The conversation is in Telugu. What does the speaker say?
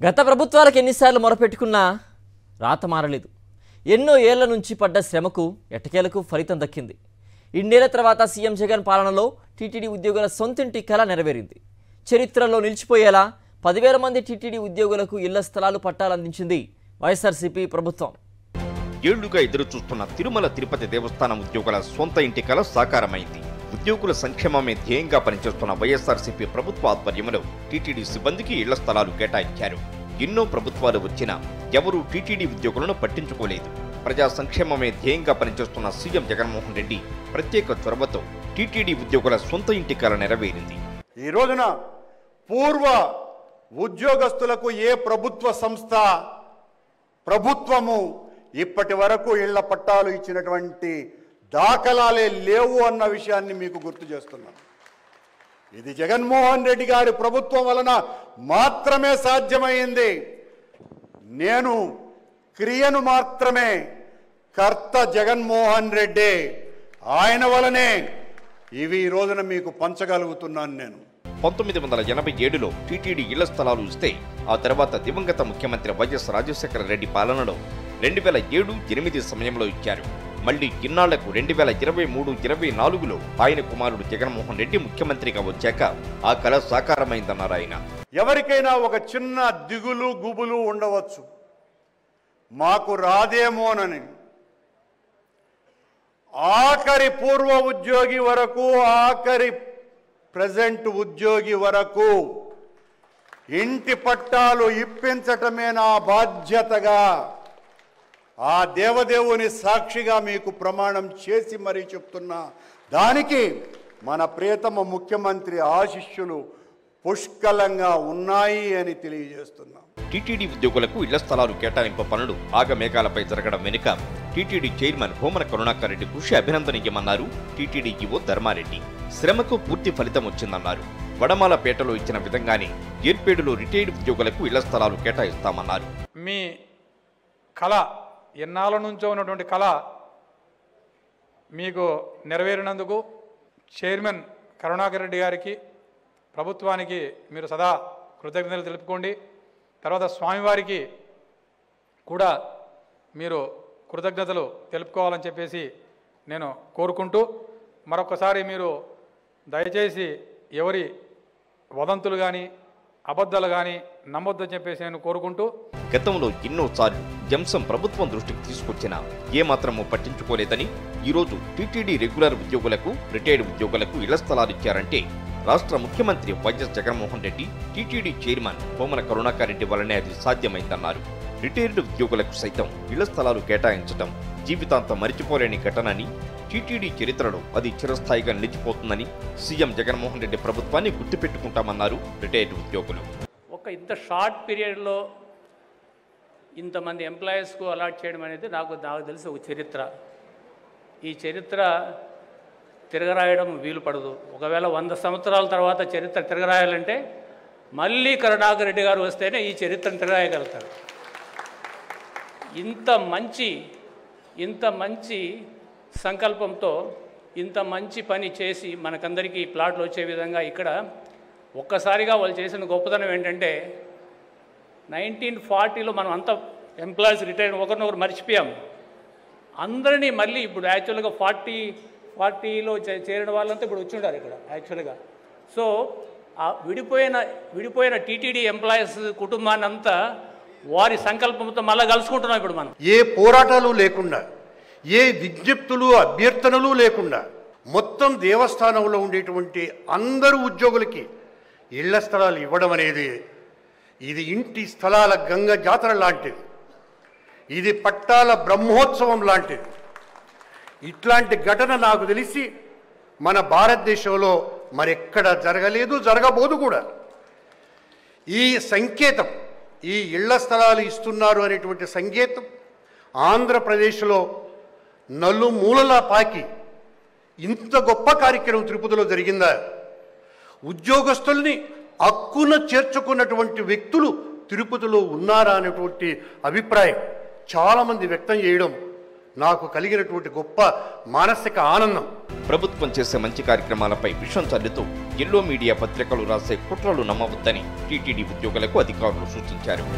గత ప్రభుత్వాలకు ఎన్నిసార్లు మొరపెట్టుకున్నా రాత మారలేదు ఎన్నో ఏళ్ల నుంచి పడ్డ శ్రమకు ఎట్టకేలకు ఫలితం దక్కింది ఇన్నేళ్ల తర్వాత సీఎం జగన్ పాలనలో టీటీడీ ఉద్యోగుల సొంతింటి కళ నెరవేరింది చరిత్రలో నిలిచిపోయేలా పదివేల మంది టీటీడీ ఉద్యోగులకు ఇళ్ల స్థలాలు పట్టాలందించింది వైఎస్ఆర్సీపీ ప్రభుత్వం ఏళ్లుగా ఎదురు చూస్తున్న తిరుమల తిరుపతి దేవస్థానం ఉద్యోగుల సొంత ఇంటి కల సాకారమైంది ఉద్యోగుల సంక్షేమమే ధ్యేయంగా పనిచేస్తున్న వైఎస్ఆర్సీపీ ప్రభుత్వ ఆధ్వర్యంలో టీటీడీ సిబ్బందికి ఇళ్ల స్థలాలు కేటాయించారు ఎన్నో ప్రభుత్వాలు వచ్చినా ఎవరూ టీటీడీ ఉద్యోగులను పట్టించుకోలేదు ప్రజా సంక్షేమమే ధ్యేయంగా పనిచేస్తున్న సీఎం జగన్మోహన్ రెడ్డి ప్రత్యేక చొరవతో టీటీడీ ఉద్యోగుల సొంత ఇంటి కల నెరవేరింది ఈ రోజున పూర్వ ఉద్యోగస్తులకు ఏ ప్రభుత్వ సంస్థ ప్రభుత్వము ఇప్పటి వరకు ఇళ్ల పట్టాలు ఇచ్చినటువంటి దాఖలాలే లేవు అన్న విషయాన్ని మీకు గుర్తు చేస్తున్నాను ఇది జగన్మోహన్ రెడ్డి గారి ప్రభుత్వం వలన మాత్రమే సాధ్యమైంది నేను క్రియను మాత్రమే కర్త జగన్మోహన్ రెడ్డి ఆయన వలనే ఇవి ఈ రోజున మీకు పంచగలుగుతున్నాను నేను పంతొమ్మిది వందల ఎనభై ఏడులో టీటీడీ ఇళ్ల స్థలాలు ఇస్తే ఆ తర్వాత దివంగత ముఖ్యమంత్రి వైఎస్ రాజశేఖర రెడ్డి పాలనలో రెండు వేల ఏడు ఎనిమిది సమయంలో ఇచ్చారు మళ్లీ ఇన్నాళ్లకు రెండు వేల ఇరవై మూడు ఇరవై నాలుగులో ఆయన కుమారుడు జగన్మోహన్ రెడ్డి ముఖ్యమంత్రిగా వచ్చాక ఆ కళ సాకారమైందన్నారు ఆయన ఎవరికైనా ఒక చిన్న దిగులు గుబులు ఉండవచ్చు మాకు రాదేమోనని ఆఖరి పూర్వ ఉద్యోగి వరకు ఆఖరి ప్రజెంట్ ఉద్యోగి వరకు ఇంటి పట్టాలు ఇప్పించటమే నా బాధ్యతగా ఆ దేవదేవుని సాక్షిగా మీకు ప్రమాణం చేసి మరీ చెప్తున్నా దానికి మన ప్రియతమ ముఖ్యమంత్రి ఆశిష్యులు పుష్కలంగా ఉన్నాయి అని తెలియజేస్తున్నాం టీటీడీ ఉద్యోగులకు ఇళ్ల స్థలాలు కేటాయింపు పనులు ఆగమేఘాలపై జరగడం వెనుక టీటీడీ చైర్మన్ భూమన కరుణాకర్ రెడ్డి కృషి అభినందనీయమన్నారు టీటీడీ ఈవో ధర్మారెడ్డి శ్రమకు పూర్తి ఫలితం వచ్చిందన్నారు వడమాలపేటలో ఇచ్చిన విధంగానే ఏర్పేడులో రిటైర్డ్ ఉద్యోగులకు ఇళ్ల స్థలాలు కేటాయిస్తామన్నారు మీ కళ ఎన్నాళ్ళ నుంచో ఉన్నటువంటి కళ మీకు నెరవేరినందుకు చైర్మన్ కరుణాకర్ రెడ్డి గారికి ప్రభుత్వానికి మీరు సదా కృతజ్ఞతలు తెలుపుకోండి తర్వాత స్వామివారికి కూడా మీరు కృతజ్ఞతలు తెలుపుకోవాలని చెప్పేసి నేను కోరుకుంటూ మరొకసారి మీరు దయచేసి ఎవరి వదంతులు కానీ అబద్ధాలు కానీ నమ్మొద్దని చెప్పేసి నేను కోరుకుంటూ గతంలో ఎన్నోసార్లు జంసం ప్రభుత్వం దృష్టికి తీసుకొచ్చినా ఏమాత్రమూ పట్టించుకోలేదని ఈరోజు టీటీడీ రెగ్యులర్ ఉద్యోగులకు రిటైర్డ్ ఉద్యోగులకు ఇళ్ల స్థలాలు ఇచ్చారంటే రాష్ట్ర ముఖ్యమంత్రి YS Jaganmohan Reddy TTD chairman Bhumana Karunakar Reddy వల్లనే అది సాధ్యమైందన్నారు రిటైర్డ్ ఉద్యోగులకు సైతం ఇళ్ల స్థలాలు కేటాయించడం జీవితాంతం మరిచిపోలేని ఘటనని టీటీడీ చరిత్రలో అది చిరస్థాయిగా నిలిచిపోతుందని సీఎం జగన్మోహన్ రెడ్డి ప్రభుత్వాన్ని గుర్తుపెట్టుకుంటామన్నారు రిటైర్డ్ ఉద్యోగులు ఒక ఇంత షార్ట్ పీరియడ్లో ఇంతమంది ఎంప్లాయీస్కు అలాట్ చేయడం అనేది నాకు నాకు తెలిసి ఒక చరిత్ర ఈ చరిత్ర తిరగరాయడం వీలు పడదు ఒకవేళ వంద సంవత్సరాల తర్వాత చరిత్ర తిరగరాయాలంటే మళ్ళీ కరుణాకర్ రెడ్డి గారు వస్తేనే ఈ చరిత్రను తిరగరాయగలుగుతారు ఇంత మంచి ఇంత మంచి సంకల్పంతో ఇంత మంచి పని చేసి మనకందరికీ ప్లాట్లు వచ్చే విధంగా ఇక్కడ ఒక్కసారిగా వాళ్ళు చేసిన గొప్పతనం ఏంటంటే నైన్టీన్ ఫార్టీలో మనం అంతా ఎంప్లాయీస్ రిటైర్ ఒకరినొకరు మర్చిపోయాం అందరినీ మళ్ళీ ఇప్పుడు యాక్చువల్గా ఫార్టీ ఫార్టీలో చే- చేరిన వాళ్ళంతా ఇప్పుడు వచ్చి ఉండారు ఇక్కడ యాక్చువల్గా సో ఆ విడిపోయిన విడిపోయిన టీటీడీ ఎంప్లాయీస్ కుటుంబాన్ని అంతా వారి సంకల్పంతో మళ్ళీ కలుసుకుంటున్నాం ఇప్పుడు మనం ఏ పోరాటాలు లేకుండా ఏ విజ్ఞప్తులు అభ్యర్థనలు లేకుండా మొత్తం దేవస్థానంలో ఉండేటువంటి అందరు ఉద్యోగులకి ఇళ్ల స్థలాలు ఇవ్వడం అనేది ఇది ఇంటి స్థలాల గంగ జాతర లాంటిది ఇది పట్టాల బ్రహ్మోత్సవం లాంటిది ఇట్లాంటి ఘటన నాకు తెలిసి మన భారతదేశంలో మరెక్కడ జరగలేదు జరగబోదు కూడా ఈ సంకేతం ఈ ఇళ్ల స్థలాలు ఇస్తున్నారు అనేటువంటి సంకేతం ఆంధ్రప్రదేశ్లో నలుమూలలా పాకి ఇంత గొప్ప కార్యక్రమం తిరుపతిలో జరిగిందా ఉద్యోగస్తుల్ని హక్కున చేర్చుకున్నటువంటి వ్యక్తులు తిరుపతిలో ఉన్నారా అనేటువంటి అభిప్రాయం చాలామంది వ్యక్తం చేయడం నాకు కలిగినటువంటి గొప్ప మానసిక ఆనందం ప్రభుత్వం చేసే మంచి కార్యక్రమాలపై విషం చల్లుతూ ఎల్లో మీడియా పత్రికలు రాసే కుట్రలు నమ్మవద్దని టీటీడీ ఉద్యోగులకు అధికారులు సూచించారు